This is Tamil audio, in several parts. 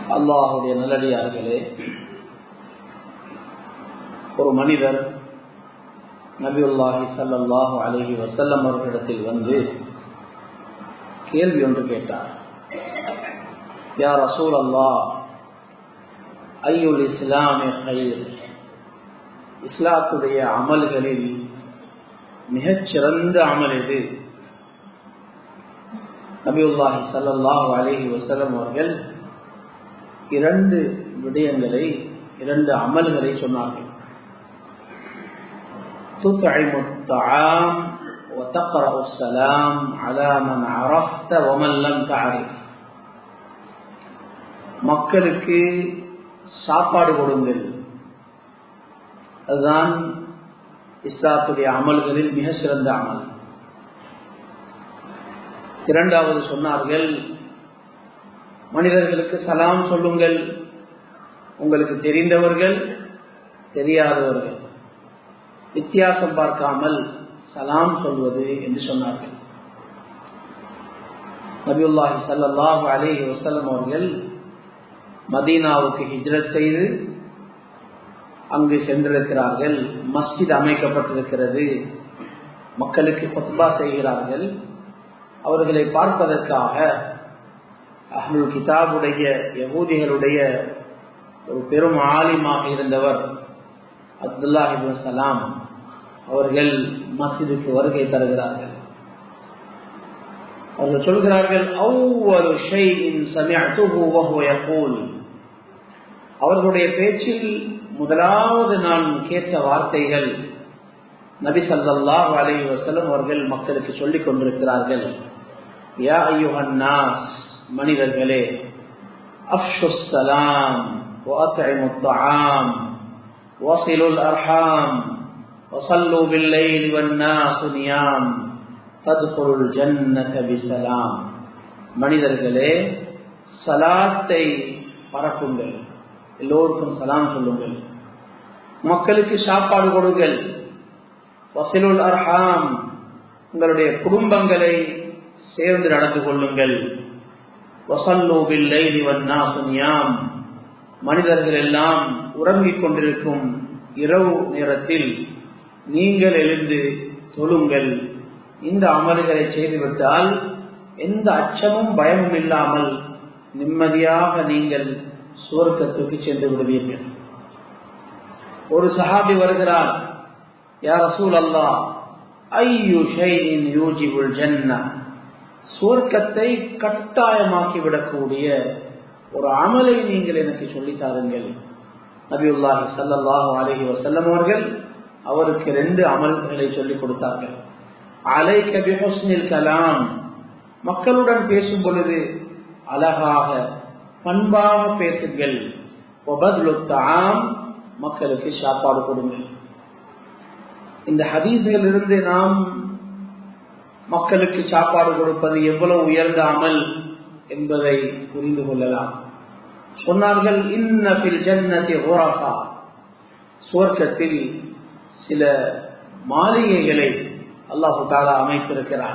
அல்லாஹுடைய நல்லடியார்களே ஒரு மனிதர் நபியுல்லாஹி சல்லாஹு அலஹி வசல்லம் அவர்களிடத்தில் வந்து கேள்வி ஒன்று கேட்டார் யார் ரசூல் அல்லா ஐயுல் இஸ்லாமிய கயிர் இஸ்லாத்துடைய அமல்களில் மிகச்சிறந்த அமல் எது நபியுல்லாஹி சல்லாஹு அலஹி வசலம் அவர்கள் இரண்டு விடயங்களை இரண்டு அமல்களை சொன்னார்கள் تطعم الطعام وتقرأ السلام على من عرفت ومن لم تعرف மக்களுக்கு சாப்பாடு கொடுங்கள் அதுதான் இஸ்லாத்துடைய அமல்களில் மிக சிறந்த அமல் இரண்டாவது சொன்னார்கள் மனிதர்களுக்கு சலாம் சொல்லுங்கள் உங்களுக்கு தெரிந்தவர்கள் தெரியாதவர்கள் வித்தியாசம் பார்க்காமல் சலாம் சொல்வது என்று சொன்னார்கள் நபியுல்லாஹி சல்லாஹு அலேஹி வசலம் அவர்கள் மதீனாவுக்கு ஹிஜ்ரத் செய்து அங்கு சென்றிருக்கிறார்கள் மஸ்ஜித் அமைக்கப்பட்டிருக்கிறது மக்களுக்கு கொத்பா செய்கிறார்கள் அவர்களை பார்ப்பதற்காக அஹ்முல் கிதாபுடைய யகூதிகளுடைய ஒரு பெரும் ஆலிமாக இருந்தவர் அப்துல்லாஹிபு சலாம் அவர்கள் மசிதுக்கு வருகை தருகிறார்கள் அவர்கள் சொல்கிறார்கள் அவர்களுடைய பேச்சில் முதலாவது நான் கேட்ட வார்த்தைகள் நபி சல்லாஹ் அலி வசலம் அவர்கள் மக்களுக்கு சொல்லிக் கொண்டிருக்கிறார்கள் யா ஐயுஹன்னாஸ் மனிதர்களே அப்ஷுசலாம் وأطعموا الطعام وصلوا الأرحام وصلوا بالليل والناس نيام تدخلوا الجنة بسلام மனிதர்களே சலாத்தை பரப்புங்கள் எல்லோருக்கும் சலாம் சொல்லுங்கள் மக்களுக்கு சாப்பாடு கொடுங்கள் வசிலுல் அர்ஹாம் உங்களுடைய குடும்பங்களை சேர்ந்து நடந்து கொள்ளுங்கள் வசல்லோபில்லை வன்னாசுனியாம் மனிதர்கள் எல்லாம் உறங்கிக் கொண்டிருக்கும் இரவு நேரத்தில் நீங்கள் எழுந்து தொழுங்கள் இந்த அமல்களை செய்துவிட்டால் எந்த அச்சமும் பயமும் இல்லாமல் நிம்மதியாக நீங்கள் சுவர்க்கத்துக்கு சென்று விடுவீர்கள் ஒரு சஹாபி வருகிறார் யார் ரசூல் அல்லா ஐயு ஷைன் யூஜிபுல் ஜன்னா சுவர்க்கத்தை கட்டாயமாக்கி விடக்கூடிய ஒரு அமலை நீங்கள் எனக்கு சொல்லித் தாருங்கள் நபியுல்லாஹி சல்லாஹூ அலஹி வசல்லம் அவர்கள் அவருக்கு ரெண்டு அமல்களை சொல்லிக் கொடுத்தார்கள் அலை கபிஹஸ்னில் கலாம் மக்களுடன் பேசும் பொழுது அழகாக பண்பாக பேசுங்கள் மக்களுக்கு சாப்பாடு கொடுங்கள் இந்த ஹதீஸ்கள் இருந்து நாம் மக்களுக்கு சாப்பாடு கொடுப்பது எவ்வளவு உயர்ந்த அமல் என்பதை புரிந்து கொள்ளலாம் சொன்னார்கள் இன்னபில் ஜன்னதி ஓரகா சுவர்க்கத்தில் சில மாளிகைகளை அல்லாஹு தாலா அமைத்திருக்கிறார்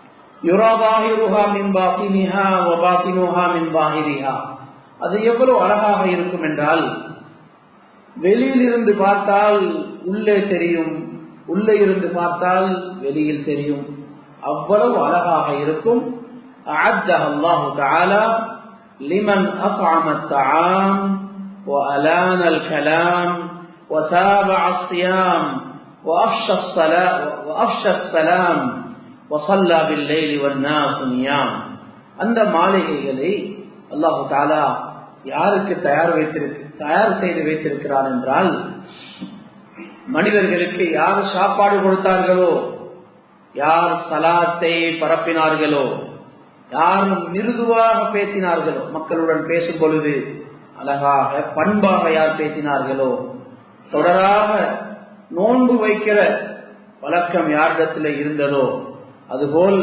அது எவ்வளவு அழகாக இருக்கும் என்றால் வெளியில் இருந்து பார்த்தால் உள்ளே தெரியும் உள்ளே இருந்து பார்த்தால் வெளியில் தெரியும் அவ்வளவு அழகாக இருக்கும் أعدها الله تعالى لمن أطعم الطعام وألان الكلام وتابع الصيام وأفشى الصلاة وأفشى السلام وصلى بالليل والناس نيام அந்த மாளிகைகளை அல்லாஹு தாலா யாருக்கு தயார் வைத்திருக்கு தயார் செய்து வைத்திருக்கிறார் என்றால் மனிதர்களுக்கு யார் சாப்பாடு கொடுத்தார்களோ யார் சலாத்தை பரப்பினார்களோ யார் மிருதுவாக பேசினார்களோ மக்களுடன் பேசும் பொழுது அழகாக பண்பாக யார் பேசினார்களோ தொடராக நோன்பு வைக்கிற வழக்கம் யாரிடத்தில் இருந்ததோ அதுபோல்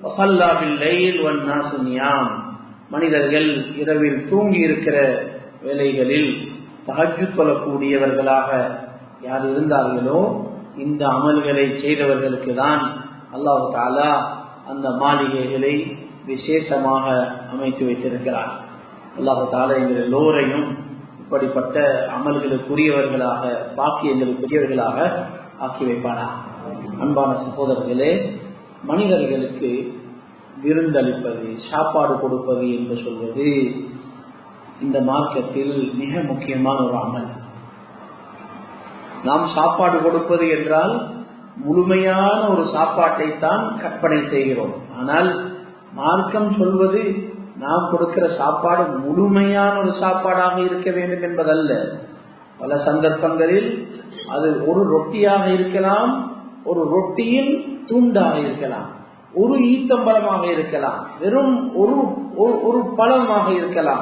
மனிதர்கள் இரவில் தூங்கி இருக்கிற வேலைகளில் தகஜு கொள்ளக்கூடியவர்களாக யார் இருந்தார்களோ இந்த அமல்களை செய்தவர்களுக்கு தான் அல்லாஹு தாலா அந்த மாளிகைகளை விசேஷமாக அமைத்து வைத்திருக்கிறார் அல்லாஹால எங்கள் எல்லோரையும் இப்படிப்பட்ட அமல்களுக்குரியவர்களாக பாக்கியங்களுக்குரியவர்களாக ஆக்கி வைப்பானா அன்பான சகோதரர்களே மனிதர்களுக்கு விருந்தளிப்பது சாப்பாடு கொடுப்பது என்று சொல்வது இந்த மார்க்கத்தில் மிக முக்கியமான ஒரு அமல் நாம் சாப்பாடு கொடுப்பது என்றால் முழுமையான ஒரு சாப்பாட்டை தான் கற்பனை செய்கிறோம் ஆனால் மார்க்கம் சொல்வது நாம் கொடுக்கிற சாப்பாடு முழுமையான ஒரு சாப்பாடாக இருக்க வேண்டும் என்பதல்ல பல சந்தர்ப்பங்களில் அது ஒரு ரொட்டியாக இருக்கலாம் ஒரு ரொட்டியின் துண்டாக இருக்கலாம் ஒரு ஈத்தம்பழமாக இருக்கலாம் வெறும் ஒரு ஒரு பழமாக இருக்கலாம்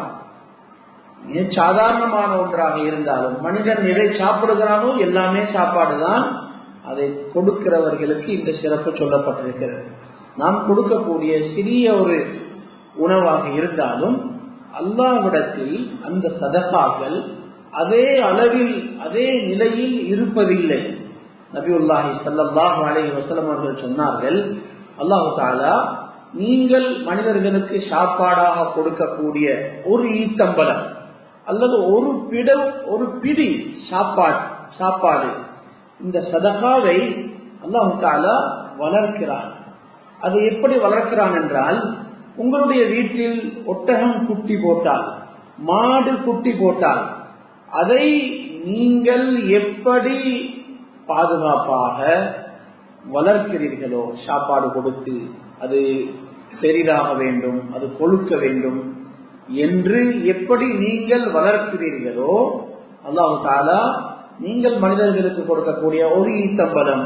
சாதாரணமான ஒன்றாக இருந்தாலும் மனிதன் எதை சாப்பிடுகிறானோ எல்லாமே சாப்பாடுதான் அதை கொடுக்கிறவர்களுக்கு இந்த சிறப்பு சொல்லப்பட்டிருக்கிறது நாம் கொடுக்கக்கூடிய சிறிய ஒரு உணவாக இருந்தாலும் அல்லாவிடத்தில் அந்த சதகாக்கள் அதே அளவில் அதே நிலையில் இருப்பதில்லை நபியுல்லாஹி சல்லாஹ் அலை வசலம் அவர்கள் சொன்னார்கள் அல்லாஹு தாலா நீங்கள் மனிதர்களுக்கு சாப்பாடாக கொடுக்கக்கூடிய ஒரு ஈத்தம்பலம் அல்லது ஒரு பிட ஒரு பிடி சாப்பாடு சாப்பாடு இந்த சதகாவை அல்லாஹு தாலா வளர்க்கிறான் அது எப்படி வளர்க்கிறான் என்றால் உங்களுடைய வீட்டில் ஒட்டகம் குட்டி போட்டால் மாடு குட்டி போட்டால் அதை நீங்கள் எப்படி பாதுகாப்பாக வளர்க்கிறீர்களோ சாப்பாடு கொடுத்து அது பெரிதாக வேண்டும் அது கொழுக்க வேண்டும் என்று எப்படி நீங்கள் வளர்க்கிறீர்களோ அல்லாஹு தாலா நீங்கள் மனிதர்களுக்கு கொடுக்கக்கூடிய ஒரு ஈத்தம்பலம்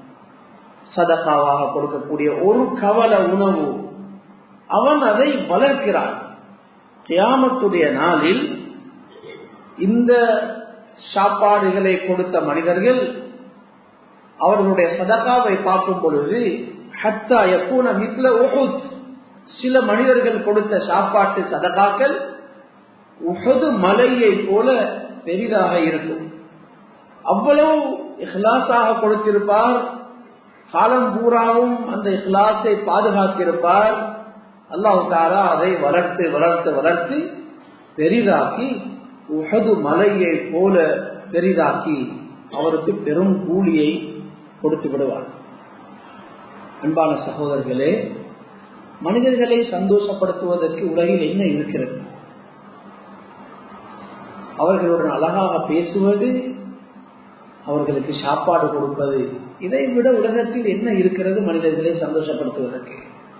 சதக்காவாக கொடுக்கக்கூடிய ஒரு கவல உணவு அவன் அதை வளர்க்கிறான் கியாமத்துடைய நாளில் இந்த சாப்பாடுகளை கொடுத்த மனிதர்கள் அவர்களுடைய சதகாவை பார்க்கும் பொழுது ஹத்தா எப்பூன மித்ல உஹுத் சில மனிதர்கள் கொடுத்த சாப்பாட்டு சதகாக்கள் உஹது மலையை போல பெரிதாக இருக்கும் அவ்வளவு இஹ்லாஸாக கொடுத்திருப்பார் காலம் பூராவும் அந்த இஹ்லாஸை பாதுகாத்திருப்பார் அல்லாஹு தாரா அதை வளர்த்து வளர்த்து வளர்த்து பெரிதாக்கி உஹது மலையை போல பெரிதாக்கி அவருக்கு பெரும் கூலியை கொடுத்து விடுவார் அன்பான சகோதரர்களே மனிதர்களை சந்தோஷப்படுத்துவதற்கு உலகில் என்ன இருக்கிறது அவர்களுடன் அழகாக பேசுவது அவர்களுக்கு சாப்பாடு கொடுப்பது இதை விட உலகத்தில் என்ன இருக்கிறது மனிதர்களை சந்தோஷப்படுத்துவதற்கு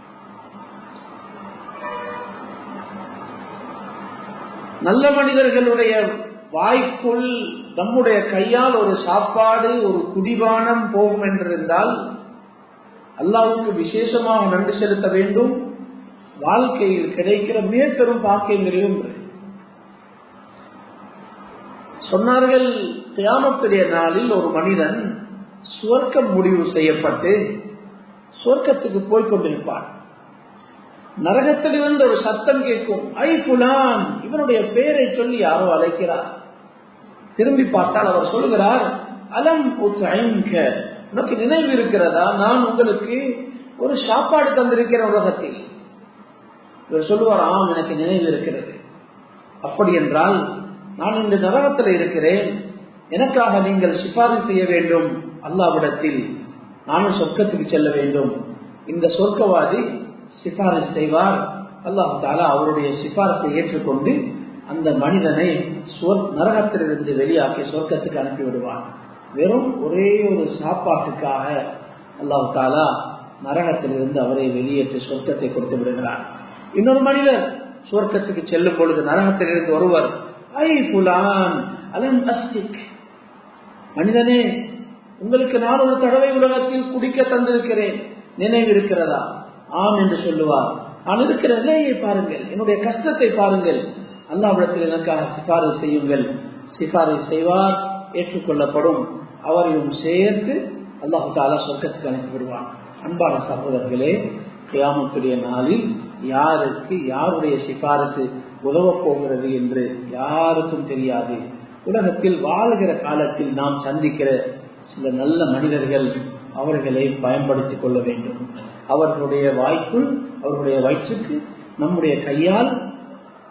நல்ல மனிதர்களுடைய வாய்க்குள் நம்முடைய கையால் ஒரு சாப்பாடு ஒரு குடிபானம் போகும் என்றிருந்தால் அல்லாவுக்கு விசேஷமாக நன்றி செலுத்த வேண்டும் வாழ்க்கையில் கிடைக்கிற மேற்பெரும் பாக்கியங்களையும் சொன்னார்கள் தியானத்துடைய நாளில் ஒரு மனிதன் சுவர்க்கம் முடிவு செய்யப்பட்டு சுவர்க்கத்துக்கு போய் கொண்டிருப்பான் நரகத்தில் இருந்து ஒரு சத்தம் கேட்கும் ஐ புலான் இவனுடைய பெயரை சொல்லி யாரோ அழைக்கிறார் திரும்பி பார்த்தால் அவர் சொல்லுகிறார் அலம் உனக்கு நினைவு இருக்கிறதா நான் உங்களுக்கு ஒரு சாப்பாடு தந்திருக்கிறேன் உலகத்தில் இவர் சொல்லுவார் ஆம் எனக்கு நினைவு இருக்கிறது அப்படி என்றால் நான் இந்த நரகத்தில் இருக்கிறேன் எனக்காக நீங்கள் சிபாரிசு செய்ய வேண்டும் அல்லாவிடத்தில் நானும் சொர்க்கத்துக்கு செல்ல வேண்டும் இந்த சொர்க்கவாதி சிபாரிசு செய்வார் அல்லாஹு தாலா அவருடைய சிபாரத்தை ஏற்றுக்கொண்டு அந்த மனிதனை நரகத்திலிருந்து வெளியாக்கி சொர்க்கத்துக்கு அனுப்பி விடுவார் வெறும் ஒரே ஒரு சாப்பாட்டுக்காக அல்லாஹு தாலா நரகத்திலிருந்து அவரை வெளியேற்றி சொர்க்கத்தை கொடுத்து விடுகிறார் இன்னொரு மனிதர் சொர்க்கத்துக்கு செல்லும் பொழுது நரகத்திலிருந்து ஒருவர் ஐ புலான் அலம் அஸ்திக் மனிதனே உங்களுக்கு நான் ஒரு தடவை உலகத்தில் குடிக்க தந்திருக்கிறேன் நினைவு இருக்கிறதா ஆம் என்று சொல்லுவார் நான் இருக்கிற நிலையை பாருங்கள் என்னுடைய கஷ்டத்தை பாருங்கள் அல்லாவிடத்தில் எனக்காக சிபாரிசு செய்யுங்கள் சிபாரிசு செய்வார் ஏற்றுக்கொள்ளப்படும் அவரையும் சேர்த்து அல்லாஹு தாலா சொர்க்கத்துக்கு அனுப்பி விடுவான் அன்பான சகோதரர்களே கியாமத்துடைய நாளில் யாருக்கு யாருடைய சிபாரிசு உதவப் போகிறது என்று யாருக்கும் தெரியாது உலகத்தில் வாழ்கிற காலத்தில் நாம் சந்திக்கிற சில நல்ல மனிதர்கள் அவர்களை பயன்படுத்திக் கொள்ள வேண்டும் அவர்களுடைய வாய்க்குள் அவர்களுடைய வயிற்றுக்கு நம்முடைய கையால்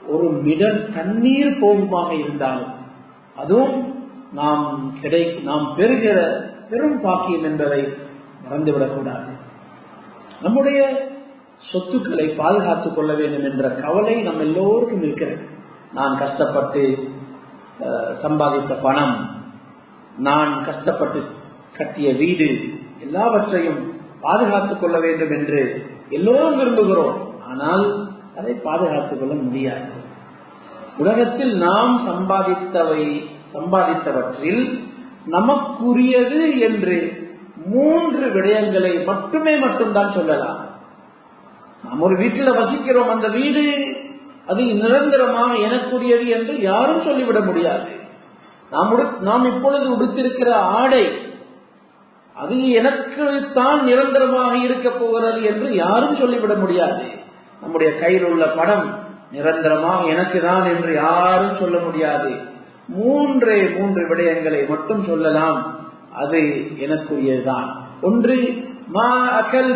ஒரு மிடர் தண்ணீர் போகுமாக இருந்தாலும் அதுவும் நாம் கிடை நாம் பெறுகிற பெரும் பாக்கியம் என்பதை மறந்துவிடக்கூடாது நம்முடைய சொத்துக்களை பாதுகாத்துக் கொள்ள வேண்டும் என்ற கவலை நம் எல்லோருக்கும் இருக்கிறது நான் கஷ்டப்பட்டு சம்பாதித்த பணம் நான் கஷ்டப்பட்டு கட்டிய வீடு எல்லாவற்றையும் பாதுகாத்துக் கொள்ள வேண்டும் என்று எல்லோரும் விரும்புகிறோம் ஆனால் அதை பாதுகாத்துக் கொள்ள முடியாது உலகத்தில் நாம் சம்பாதித்தவை சம்பாதித்தவற்றில் நமக்குரியது என்று மூன்று விடயங்களை மட்டுமே மட்டும்தான் சொல்லலாம் நாம் ஒரு வீட்டில் வசிக்கிறோம் அந்த வீடு அது நிரந்தரமாக எனக்குரியது என்று யாரும் சொல்லிவிட முடியாது நாம் நாம் இப்பொழுது உடுத்திருக்கிற ஆடை அது எனக்கு தான் நிரந்தரமாக இருக்க போகிறது என்று யாரும் சொல்லிவிட முடியாது நம்முடைய கையில் உள்ள பணம் நிரந்தரமாக எனக்கு தான் என்று யாரும் சொல்ல முடியாது மூன்றே மூன்று விடயங்களை மட்டும் சொல்லலாம் அது எனக்குரியதுதான் ஒன்று மா அகல்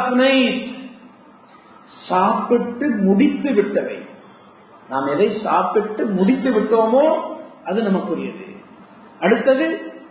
சாப்பிட்டு முடித்து விட்டவை நாம் எதை சாப்பிட்டு முடித்து விட்டோமோ அது நமக்குரியது அடுத்தது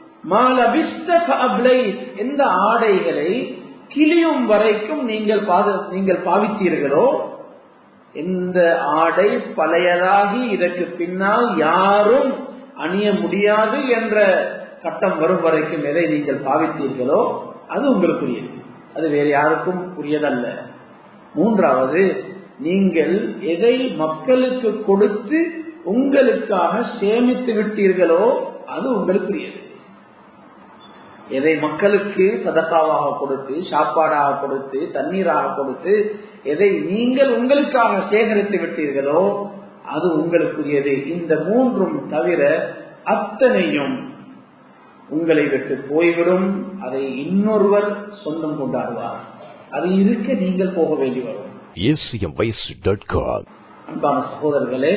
எந்த ஆடைகளை கிளியும் வரைக்கும் நீங்கள் நீங்கள் பாவித்தீர்களோ எந்த ஆடை பழையதாகி இதற்கு பின்னால் யாரும் அணிய முடியாது என்ற கட்டம் வரும் வரைக்கும் எதை நீங்கள் பாவித்தீர்களோ அது உங்களுக்குரியது அது வேறு யாருக்கும் உரியதல்ல மூன்றாவது நீங்கள் எதை மக்களுக்கு கொடுத்து உங்களுக்காக சேமித்து விட்டீர்களோ அது உங்களுக்குரியது எதை மக்களுக்கு சதக்காவாக கொடுத்து சாப்பாடாக கொடுத்து தண்ணீராக கொடுத்து எதை நீங்கள் உங்களுக்காக சேகரித்து விட்டீர்களோ அது உங்களுக்குரியது இந்த மூன்றும் தவிர அத்தனையும் உங்களை விட்டு போய்விடும் அதை இன்னொருவர் சொந்தம் கொண்டாடுவார் அது இருக்க நீங்கள் போக வேண்டி வரும் அன்பான சகோதரர்களே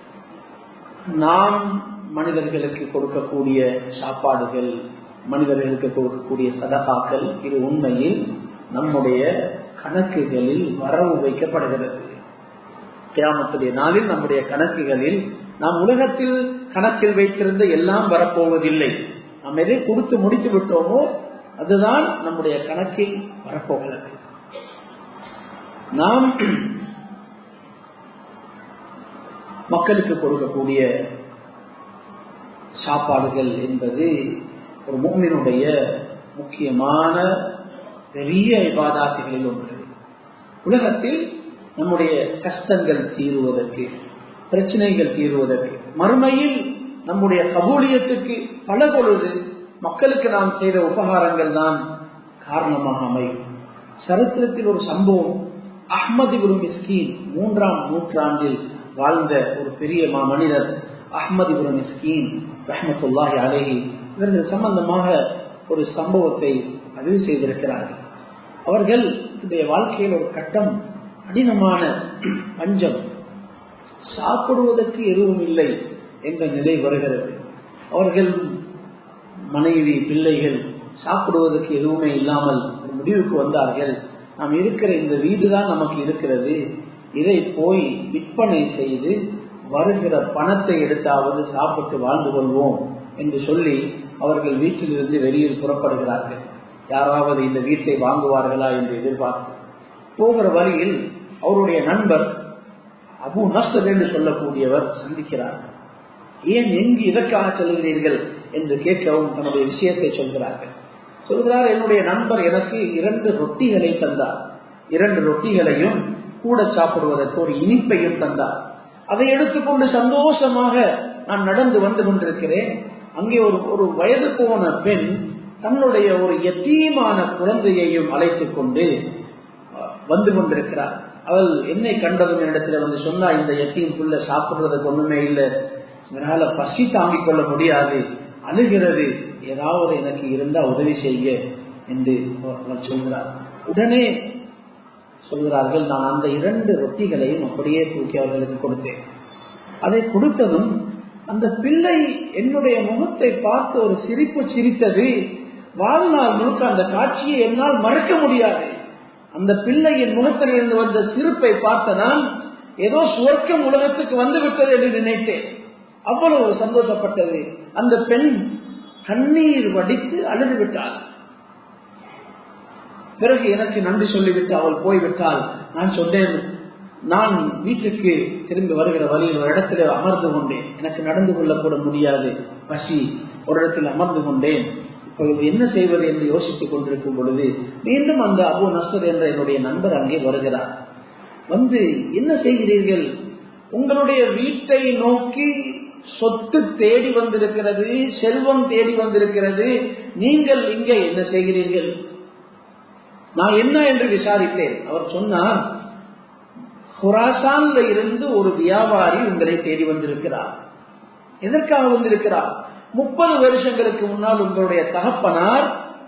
நாம் மனிதர்களுக்கு கொடுக்கக்கூடிய சாப்பாடுகள் மனிதர்களுக்கு கொடுக்கக்கூடிய சதகாக்கள் இது உண்மையில் நம்முடைய கணக்குகளில் வரவு வைக்கப்படுகிறது கிராமத்துடைய நாளில் நம்முடைய கணக்குகளில் நாம் உலகத்தில் கணக்கில் வைத்திருந்த எல்லாம் வரப்போவதில்லை நாம் எதை கொடுத்து முடித்து விட்டோமோ அதுதான் நம்முடைய கணக்கில் வரப்போகிறது நாம் மக்களுக்கு கொடுக்கக்கூடிய சாப்பாடுகள் என்பது ஒரு மூமினுடைய முக்கியமான பெரிய விவாதாத்துகளில் ஒன்று உலகத்தில் நம்முடைய கஷ்டங்கள் தீருவதற்கு பிரச்சனைகள் தீருவதற்கு மறுமையில் நம்முடைய கபூலியத்துக்கு பல பொழுது மக்களுக்கு நாம் செய்த உபகாரங்கள் தான் காரணமாக அமையும் சரித்திரத்தில் ஒரு சம்பவம் அஹ்மது குரு மிஸ்கீன் மூன்றாம் நூற்றாண்டில் வாழ்ந்த ஒரு பெரிய மனிதர் அஹ்மது குரு மிஸ்கீன் ரஹமத்துல்லாஹி அலேஹி இவர்கள் சம்பந்தமாக ஒரு சம்பவத்தை பதிவு செய்திருக்கிறார்கள் அவர்கள் வாழ்க்கையில் ஒரு கட்டம் கடினமான பஞ்சம் சாப்பிடுவதற்கு எதுவும் இல்லை என்ற நிலை வருகிறது அவர்கள் மனைவி பிள்ளைகள் சாப்பிடுவதற்கு எதுவுமே இல்லாமல் ஒரு முடிவுக்கு வந்தார்கள் நாம் இருக்கிற இந்த வீடுதான் நமக்கு இருக்கிறது இதை போய் விற்பனை செய்து வருகிற பணத்தை எடுத்தாவது சாப்பிட்டு வாழ்ந்து கொள்வோம் என்று சொல்லி அவர்கள் வீட்டிலிருந்து வெளியில் புறப்படுகிறார்கள் யாராவது இந்த வீட்டை வாங்குவார்களா என்று எதிர்பார்த்து போகிற வழியில் அவருடைய நண்பர் அபு நஸ்தர் என்று சொல்லக்கூடியவர் சந்திக்கிறார் ஏன் எங்கு இதற்காக செல்கிறீர்கள் என்று கேட்கவும் தன்னுடைய விஷயத்தை சொல்கிறார்கள் சொல்கிறார் என்னுடைய நண்பர் எனக்கு இரண்டு ரொட்டிகளை தந்தார் இரண்டு ரொட்டிகளையும் கூட சாப்பிடுவதற்கு ஒரு இனிப்பையும் தந்தார் அதை எடுத்துக்கொண்டு சந்தோஷமாக நான் நடந்து வந்து கொண்டிருக்கிறேன் அங்கே ஒரு ஒரு வயது போன பெண் தன்னுடைய ஒரு எத்தீமான குழந்தையையும் அழைத்துக் கொண்டு வந்து கொண்டிருக்கிறார் அவள் என்னை கண்டதும் இடத்துல வந்து சொன்னா இந்த எத்தீம் புள்ள சாப்பிடுறதுக்கு ஒண்ணுமே இல்லை இதனால பசி தாங்கிக் கொள்ள முடியாது அழுகிறது ஏதாவது எனக்கு இருந்தா உதவி செய்ய என்று அவர்கள் சொல்கிறார் உடனே சொல்கிறார்கள் நான் அந்த இரண்டு ரொட்டிகளையும் அப்படியே தூக்கி அவர்களுக்கு கொடுத்தேன் அதை கொடுத்ததும் அந்த பிள்ளை என்னுடைய முகத்தை பார்த்து ஒரு சிரிப்பு சிரித்தது வாழ்நாள் முழுக்க அந்த காட்சியை என்னால் மறக்க முடியாது அந்த பிள்ளையின் முகத்திலிருந்து வந்த சிரிப்பை பார்த்த நான் ஏதோ சுவர்க்கம் உலகத்துக்கு வந்து விட்டது என்று நினைத்தேன் அவ்வளவு சந்தோஷப்பட்டது அந்த பெண் கண்ணீர் வடித்து அழுது விட்டாள் பிறகு எனக்கு நன்றி சொல்லிவிட்டு அவள் போய்விட்டால் நான் சொன்னேன் நான் வீட்டுக்கு திரும்பி வருகிற வழியில் ஒரு இடத்துல அமர்ந்து கொண்டேன் எனக்கு நடந்து கொள்ளக்கூட முடியாது பசி ஒரு இடத்தில் அமர்ந்து கொண்டேன் இப்பொழுது என்ன செய்வது என்று யோசித்துக் கொண்டிருக்கும் பொழுது மீண்டும் அந்த அபு நஸ்தர் என்ற என்னுடைய நண்பர் அங்கே வருகிறார் வந்து என்ன செய்கிறீர்கள் உங்களுடைய வீட்டை நோக்கி சொத்து தேடி வந்திருக்கிறது செல்வம் தேடி வந்திருக்கிறது நீங்கள் இங்கே என்ன செய்கிறீர்கள் நான் என்ன என்று விசாரித்தேன் அவர் சொன்னார் ஹுராசான்ல இருந்து ஒரு வியாபாரி உங்களை தேடி வந்திருக்கிறார் எதற்காக வந்திருக்கிறார் முப்பது வருஷங்களுக்கு முன்னால் உங்களுடைய தகப்பனார்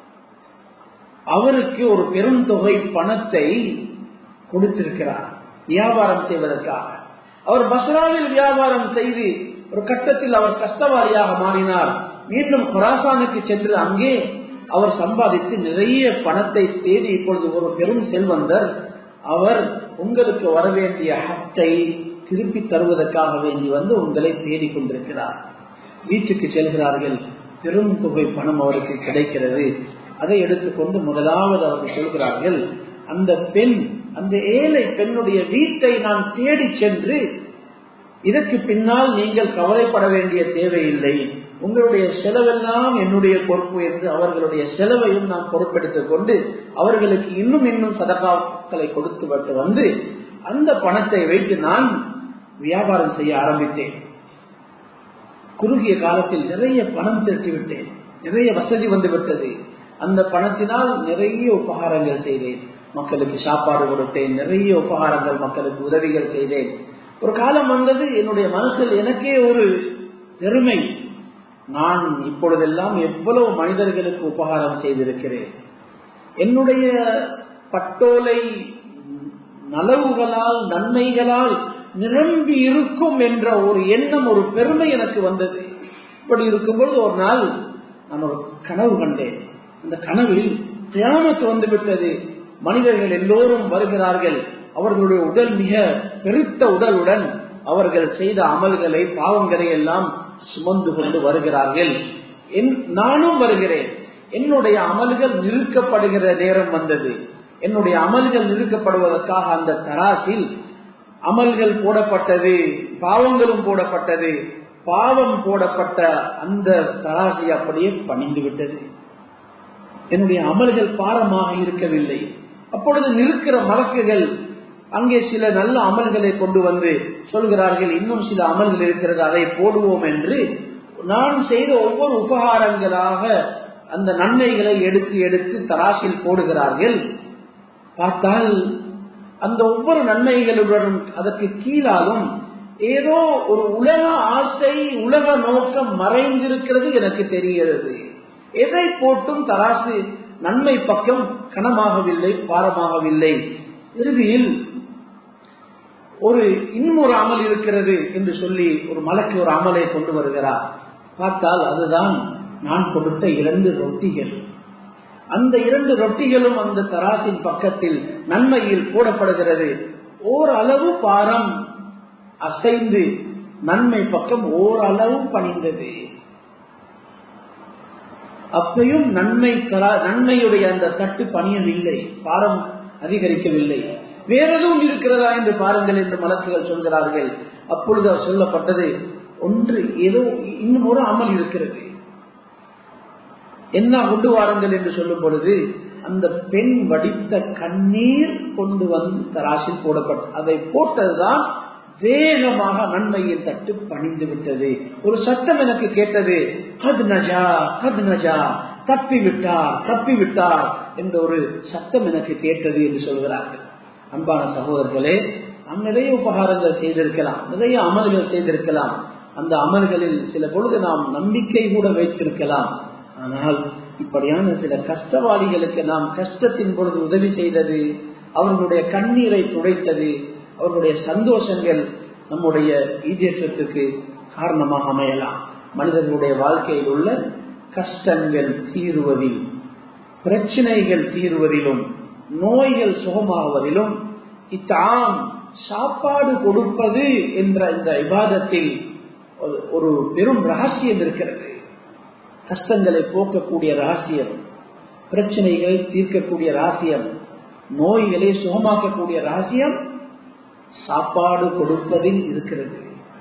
அவருக்கு ஒரு பெரும் தொகை பணத்தை கொடுத்திருக்கிறார் வியாபாரம் செய்வதற்காக அவர் பஸ்ராவில் வியாபாரம் செய்து ஒரு கட்டத்தில் அவர் கஷ்டவாளியாக மாறினார் மீண்டும் குராசானுக்கு சென்று அங்கே அவர் சம்பாதித்து நிறைய பணத்தை தேடி இப்பொழுது ஒரு பெரும் செல்வந்தர் அவர் உங்களுக்கு வர வேண்டிய ஹத்தை திருப்பி தருவதற்காக வேண்டி வந்து உங்களை தேடிக் கொண்டிருக்கிறார் வீட்டுக்கு செல்கிறார்கள் பெரும் தொகை பணம் அவருக்கு கிடைக்கிறது அதை எடுத்துக்கொண்டு முதலாவது அவர்கள் சொல்கிறார்கள் அந்த பெண் அந்த ஏழை பெண்ணுடைய வீட்டை நான் தேடி சென்று இதற்கு பின்னால் நீங்கள் கவலைப்பட வேண்டிய தேவையில்லை உங்களுடைய செலவெல்லாம் என்னுடைய பொறுப்பு என்று அவர்களுடைய செலவையும் நான் பொறுப்பெடுத்துக் கொண்டு அவர்களுக்கு இன்னும் இன்னும் சதகாக்களை கொடுத்து விட்டு வந்து அந்த பணத்தை வைத்து நான் வியாபாரம் செய்ய ஆரம்பித்தேன் குறுகிய காலத்தில் நிறைய பணம் திரட்டி விட்டேன் நிறைய வசதி வந்து விட்டது அந்த பணத்தினால் நிறைய உபகாரங்கள் செய்தேன் மக்களுக்கு சாப்பாடு கொடுத்தேன் நிறைய உபகாரங்கள் மக்களுக்கு உதவிகள் செய்தேன் ஒரு காலம் வந்தது என்னுடைய மனசில் எனக்கே ஒரு பெருமை நான் இப்பொழுதெல்லாம் எவ்வளவு மனிதர்களுக்கு உபகாரம் செய்திருக்கிறேன் என்னுடைய பட்டோலை நலவுகளால் நன்மைகளால் நிரம்பி இருக்கும் என்ற ஒரு எண்ணம் ஒரு பெருமை எனக்கு வந்தது இப்படி இருக்கும்போது ஒரு நாள் நான் ஒரு கனவு கண்டேன் அந்த கனவில் தியானத்து வந்து விட்டது மனிதர்கள் எல்லோரும் வருகிறார்கள் அவர்களுடைய உடல் மிக பெருத்த உடலுடன் அவர்கள் செய்த அமல்களை பாவங்களை எல்லாம் சுமந்து கொண்டு வருகிறார்கள் நானும் வருகிறேன் என்னுடைய அமல்கள் நிறுக்கப்படுகிற நேரம் வந்தது என்னுடைய அமல்கள் நிறுக்கப்படுவதற்காக அந்த தராசில் அமல்கள் போடப்பட்டது பாவங்களும் போடப்பட்டது பாவம் போடப்பட்ட அந்த தராசி அப்படியே பணிந்து விட்டது என்னுடைய அமல்கள் பாரமாக இருக்கவில்லை அப்பொழுது நிற்கிற மலக்குகள் அங்கே சில நல்ல அமல்களை கொண்டு வந்து சொல்கிறார்கள் இன்னும் சில அமல்கள் இருக்கிறது அதை போடுவோம் என்று நான் செய்த ஒவ்வொரு உபகாரங்களாக அந்த நன்மைகளை எடுத்து எடுத்து தராசில் போடுகிறார்கள் பார்த்தால் அந்த ஒவ்வொரு நன்மைகளுடனும் அதற்கு கீழாலும் ஏதோ ஒரு உலக ஆசை உலக நோக்கம் மறைந்திருக்கிறது எனக்கு தெரிகிறது எதை போட்டும் தராசு நன்மை பக்கம் கனமாகவில்லை பாரமாகவில்லை இறுதியில் ஒரு இன்னொரு அமல் இருக்கிறது என்று சொல்லி ஒரு மலைக்கு ஒரு அமலை கொண்டு வருகிறார் பார்த்தால் அதுதான் நான் கொடுத்த இரண்டு ரொட்டிகள் அந்த இரண்டு ரொட்டிகளும் அந்த தராசின் பக்கத்தில் நன்மையில் போடப்படுகிறது ஓரளவு பாரம் அசைந்து நன்மை பக்கம் ஓரளவு பணிந்தது அப்பையும் நன்மை நன்மையுடைய அந்த தட்டு பணியவில்லை பாரம் அதிகரிக்கவில்லை வேற எதுவும் இருக்கிறதா என்று பாருங்கள் என்று மலக்குகள் சொல்கிறார்கள் அப்பொழுது அவர் சொல்லப்பட்டது ஒன்று ஏதோ இன்னும் ஒரு அமல் இருக்கிறது என்ன கொண்டு வாருங்கள் என்று சொல்லும் பொழுது அந்த பெண் வடித்த கண்ணீர் கொண்டு வந்து தராசில் போடப்பட்டது அதை போட்டதுதான் வேகமாக நன்மையின் தட்டு பணிந்து விட்டது ஒரு சட்டம் எனக்கு கேட்டது ஹத் நஜா ஹத் நஜா தப்பி விட்டார் தப்பி விட்டார் என்ற ஒரு சத்தம் எனக்கு கேட்டது என்று சொல்கிறார்கள் அன்பான சகோதரர்களே நாம் நிறைய உபகாரங்கள் செய்திருக்கலாம் நிறைய அமல்கள் செய்திருக்கலாம் அந்த அமல்களில் சில பொழுது நாம் நம்பிக்கை கூட வைத்திருக்கலாம் ஆனால் இப்படியான சில கஷ்டவாளிகளுக்கு நாம் கஷ்டத்தின் பொழுது உதவி செய்தது அவர்களுடைய கண்ணீரை துடைத்தது அவர்களுடைய சந்தோஷங்கள் நம்முடைய ஈதேற்றத்துக்கு காரணமாக அமையலாம் மனிதர்களுடைய வாழ்க்கையில் உள்ள கஷ்டங்கள் தீருவதில் பிரச்சனைகள் தீர்வதிலும் நோய்கள் சுகமாகுவதிலும் இத்தாம் சாப்பாடு கொடுப்பது என்ற இந்த விவாதத்தில் ஒரு பெரும் ரகசியம் இருக்கிறது கஷ்டங்களை போக்கக்கூடிய ரகசியம் பிரச்சனைகளை தீர்க்கக்கூடிய ரகசியம் நோய்களை சுகமாக்கக்கூடிய ரகசியம் சாப்பாடு கொடுப்பதில் இருக்கிறது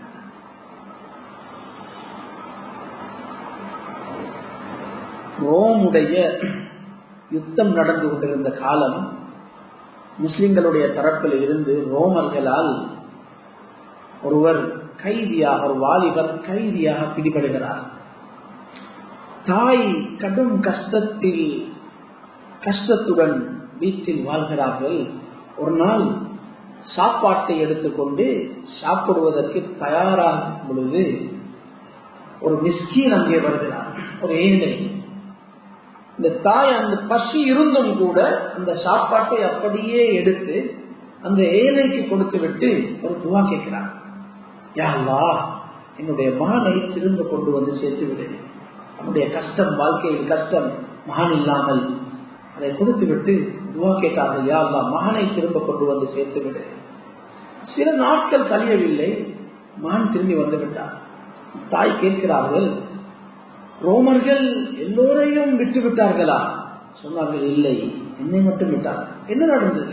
ரோமுடைய யுத்தம் நடந்து கொண்டிருந்த காலம் முஸ்லிம்களுடைய தரப்பில் இருந்து ரோமர்களால் ஒருவர் கைதியாக ஒரு வாலிபர் கைதியாக பிடிபடுகிறார் தாய் கடும் கஷ்டத்தில் கஷ்டத்துடன் வீட்டில் வாழ்கிறார்கள் ஒரு நாள் சாப்பாட்டை எடுத்துக்கொண்டு சாப்பிடுவதற்கு தயாராகும் பொழுது ஒரு மிஸ்கீன் அங்கே வருகிறார் ஒரு ஏழை இந்த தாய் அந்த பசி இருந்தும் கூட அந்த சாப்பாட்டை அப்படியே எடுத்து அந்த ஏழைக்கு கொடுத்து விட்டு ஒரு துவா கேட்கிறார் யாழ்லா என்னுடைய மகனை திரும்ப கொண்டு வந்து சேர்த்து விடு அவனுடைய கஷ்டம் வாழ்க்கையில் கஷ்டம் மகன் இல்லாமல் அதை கொடுத்து விட்டு துவா கேட்டார்கள் யாழ்லா மகனை திரும்ப கொண்டு வந்து சேர்த்து விடு சில நாட்கள் கழியவில்லை மகன் திரும்பி வந்து விட்டார் தாய் கேட்கிறார்கள் ரோமர்கள் எல்லோரையும் விட்டு விட்டார்களா சொன்னார்கள் இல்லை என்னை மட்டும் விட்டார்கள் என்ன நடந்தது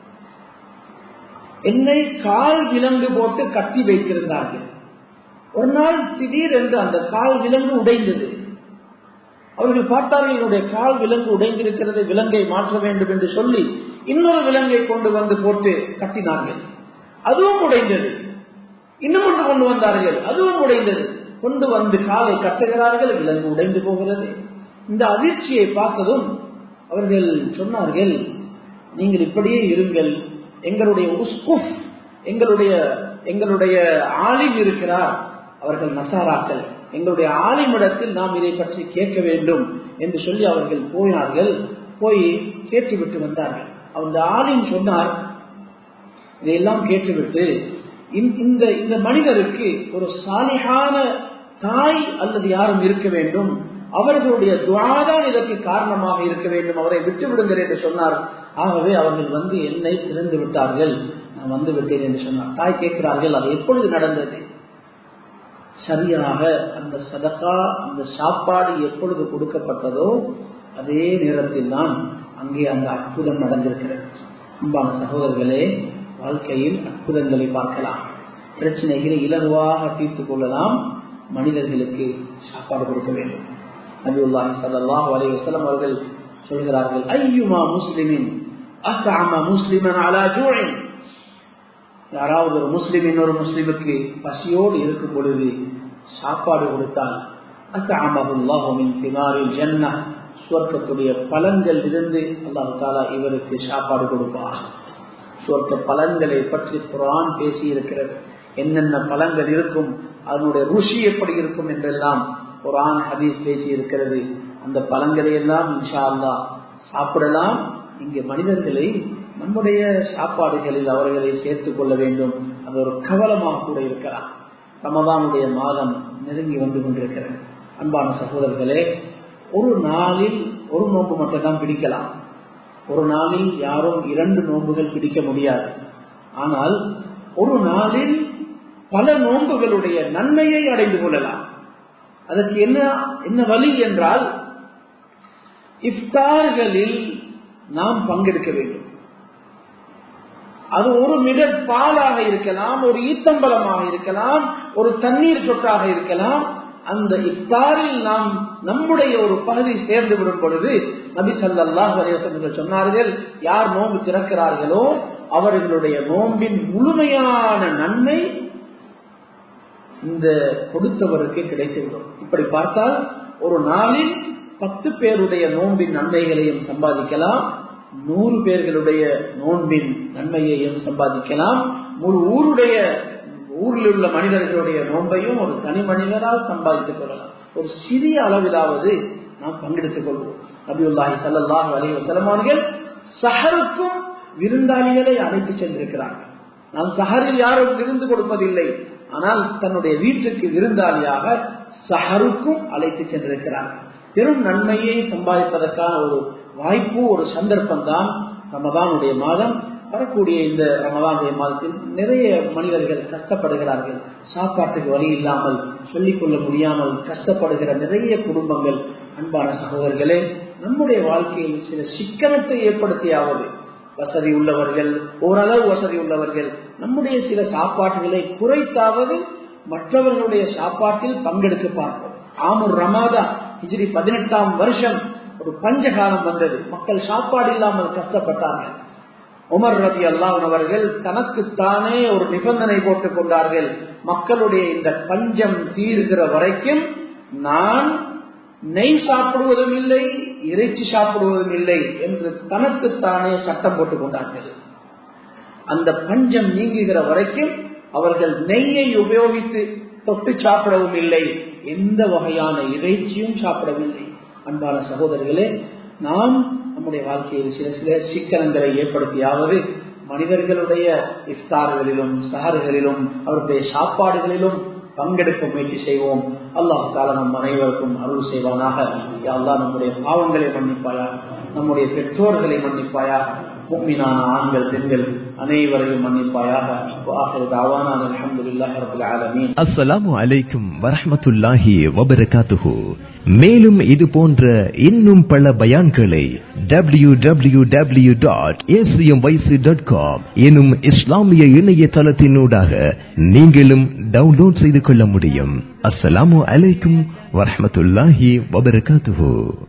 என்னை கால் விலங்கு போட்டு கட்டி வைத்திருந்தார்கள் ஒரு நாள் திடீரென்று அந்த கால் விலங்கு உடைந்தது அவர்கள் பார்த்தார்கள் என்னுடைய கால் விலங்கு உடைந்திருக்கிறது விலங்கை மாற்ற வேண்டும் என்று சொல்லி இன்னொரு விலங்கை கொண்டு வந்து போட்டு கட்டினார்கள் அதுவும் உடைந்தது இன்னும் ஒன்று கொண்டு வந்தார்கள் அதுவும் உடைந்தது கொண்டு வந்து காலை கட்டுகிறார்கள் விலங்கு உடைந்து போகிறது இந்த அதிர்ச்சியை பார்த்ததும் அவர்கள் சொன்னார்கள் நீங்கள் இப்படியே இருங்கள் எங்களுடைய உஸ்குஃப் எங்களுடைய எங்களுடைய ஆலிம் இருக்கிறார் அவர்கள் நசாராக்கள் எங்களுடைய ஆலிமிடத்தில் நாம் இதை பற்றி கேட்க வேண்டும் என்று சொல்லி அவர்கள் போனார்கள் போய் கேட்டுவிட்டு வந்தார்கள் அந்த ஆலிம் சொன்னார் இதையெல்லாம் கேட்டுவிட்டு இந்த இந்த மனிதருக்கு ஒரு சாலிகான தாய் அல்லது யாரும் இருக்க வேண்டும் அவர்களுடைய துவாதான் இதற்கு காரணமாக இருக்க வேண்டும் அவரை விட்டு விடுங்கள் என்று சொன்னார் ஆகவே அவர்கள் வந்து என்னை திறந்து விட்டார்கள் நான் வந்து விட்டேன் என்று சொன்னார் தாய் கேட்கிறார்கள் அது எப்பொழுது நடந்தது சரியாக அந்த சதக்கா அந்த சாப்பாடு எப்பொழுது கொடுக்கப்பட்டதோ அதே நேரத்தில் தான் அங்கே அந்த அற்புதம் நடந்திருக்கிறது அன்பான சகோதரர்களே வாழ்க்கையில் அற்புதங்களை பார்க்கலாம் பிரச்சனைகளை இலகுவாக தீர்த்துக் கொள்ளலாம் மனிதர்களுக்கு சாப்பாடு கொடுக்க வேண்டும் நபியுல்லாஹி ஸல்லல்லாஹு அலைஹி வஸல்லம் அவர்கள் சொல்கிறார்கள் ஐயுமா முஸ்லிமின் அஸ்அம முஸ்லிமன் அலா ஜூஇன் யாராவது ஒரு முஸ்லிம் இன்னொரு முஸ்லிமுக்கு பசியோடு இருக்கும் பொழுது சாப்பாடு கொடுத்தால் அஸ்அமஹுல்லாஹு மின் திமாரில் ஜன்னah சுவர்க்கத்துடைய பலன்கள் இருந்து அல்லாஹ் தாலா இவருக்கு சாப்பாடு கொடுப்பார் சுவர்க்க பலன்களை பற்றி குரான் பேசி இருக்கிறது என்னென்ன பலன்கள் இருக்கும் அதனுடைய ருஷி எப்படி இருக்கும் என்றெல்லாம் குரான் ஹதீஸ் பேசி இருக்கிறது அந்த பலன்களை எல்லாம் இன்ஷா அல்லா சாப்பிடலாம் இங்கே மனிதர்களை நம்முடைய சாப்பாடுகளில் அவர்களை சேர்த்துக் கொள்ள வேண்டும் அது ஒரு கவலமாக கூட இருக்கலாம் ரமதானுடைய மாதம் நெருங்கி வந்து கொண்டிருக்கிறது அன்பான சகோதரர்களே ஒரு நாளில் ஒரு நோன்பு மட்டும்தான் பிடிக்கலாம் ஒரு நாளில் யாரும் இரண்டு நோன்புகள் பிடிக்க முடியாது ஆனால் ஒரு நாளில் பல நோன்புகளுடைய நன்மையை அடைந்து கொள்ளலாம் அதற்கு என்ன என்ன வழி என்றால் இஃப்தார்களில் நாம் பங்கெடுக்க வேண்டும் அது ஒரு மிடர் பாலாக இருக்கலாம் ஒரு ஈத்தம்பலமாக இருக்கலாம் ஒரு தண்ணீர் சொட்டாக இருக்கலாம் அந்த இஃப்தாரில் நாம் நம்முடைய ஒரு பகுதி சேர்ந்து விடும் பொழுது நபி சல்லாஹ் அலைவசங்கள் சொன்னார்கள் யார் நோன்பு திறக்கிறார்களோ அவர்களுடைய நோன்பின் முழுமையான நன்மை இந்த கொடுத்தவருக்கு கிடைத்துவிடும் இப்படி பார்த்தால் ஒரு நாளில் பத்து பேருடைய நோன்பின் நன்மைகளையும் சம்பாதிக்கலாம் நூறு பேர்களுடைய நோன்பின் நன்மையையும் சம்பாதிக்கலாம் ஒரு ஊருடைய ஊரில் உள்ள மனிதர்களுடைய நோன்பையும் ஒரு தனி மனிதரால் சம்பாதித்துக் கொள்ளலாம் ஒரு சிறிய அளவிலாவது நாம் பங்கெடுத்துக் கொள்வோம் நபியுல்லாஹி சல்லாஹ் அலி வசலமார்கள் சஹருக்கும் விருந்தாளிகளை அழைத்து சென்றிருக்கிறார்கள் நாம் சஹரில் யாரும் விருந்து கொடுப்பதில்லை ஆனால் தன்னுடைய வீட்டுக்கு விருந்தாளியாக சஹருக்கும் அழைத்து சென்றிருக்கிறார்கள் பெரும் நன்மையை சம்பாதிப்பதற்கான ஒரு வாய்ப்பு ஒரு சந்தர்ப்பம் தான் ரமதானுடைய மாதம் வரக்கூடிய இந்த ரமலானுடைய மாதத்தில் நிறைய மனிதர்கள் கஷ்டப்படுகிறார்கள் சாப்பாட்டுக்கு வழி இல்லாமல் சொல்லிக்கொள்ள முடியாமல் கஷ்டப்படுகிற நிறைய குடும்பங்கள் அன்பான சகோதரர்களே நம்முடைய வாழ்க்கையில் சில சிக்கனத்தை ஏற்படுத்தியாவது வசதி உள்ளவர்கள் ஓரளவு வசதி உள்ளவர்கள் நம்முடைய சில சாப்பாட்டுகளை குறைத்தாவது மற்றவர்களுடைய சாப்பாட்டில் பங்கெடுக்க பார்ப்போம் ஆமூர் ரமாதா ஹிஜ்ரி பதினெட்டாம் வருஷம் ஒரு பஞ்சகாலம் வந்தது மக்கள் சாப்பாடு இல்லாமல் கஷ்டப்பட்டார்கள் உமர் ரபி அல்லாஹ் அவர்கள் தனக்குத்தானே ஒரு நிபந்தனை போட்டுக் கொண்டார்கள் மக்களுடைய இந்த பஞ்சம் தீர்கிற வரைக்கும் நான் நெய் சாப்பிடுவதும் இல்லை இறைச்சி சாப்பிடுவதும் இல்லை என்று தனக்குத்தானே சட்டம் போட்டுக் கொண்டார்கள் அந்த பஞ்சம் நீங்குகிற வரைக்கும் அவர்கள் நெய்யை உபயோகித்து தொட்டு சாப்பிடவும் இல்லை எந்த வகையான இறைச்சியும் சாப்பிடவில்லை அன்பான சகோதரர்களே நாம் நம்முடைய வாழ்க்கையில் சில சில சிக்கனங்களை ஏற்படுத்தியாவது மனிதர்களுடைய இஃப்தார்களிலும் சஹர்களிலும் அவருடைய சாப்பாடுகளிலும் பங்கெடுக்க முயற்சி செய்வோம் அல்லாஹ் தால நம் அனைவருக்கும் அருள் செய்வானாக அல்லாஹ் நம்முடைய பாவங்களை மன்னிப்பாயாக நம்முடைய பெற்றோர்களை மன்னிப்பாயாக முக்மினான ஆண்கள் பெண்கள் அனைவரையும் மன்னிப்பாயாக அஸ்ஸலாமு அலைக்கும் வரஹமத்துல்லாஹி வபரகாத்துஹு மேலும் இது போன்ற இன்னும் பல பயான்களை W W W dot ACM YC dot com எனும் இஸ்லாமிய இணையதளத்தினூடாக நீங்களும் டவுன்லோட் செய்து கொள்ள முடியும் அஸ்ஸலாமு அலைக்கும் வரஹமத்துல்லாஹி வபரகாத்துஹு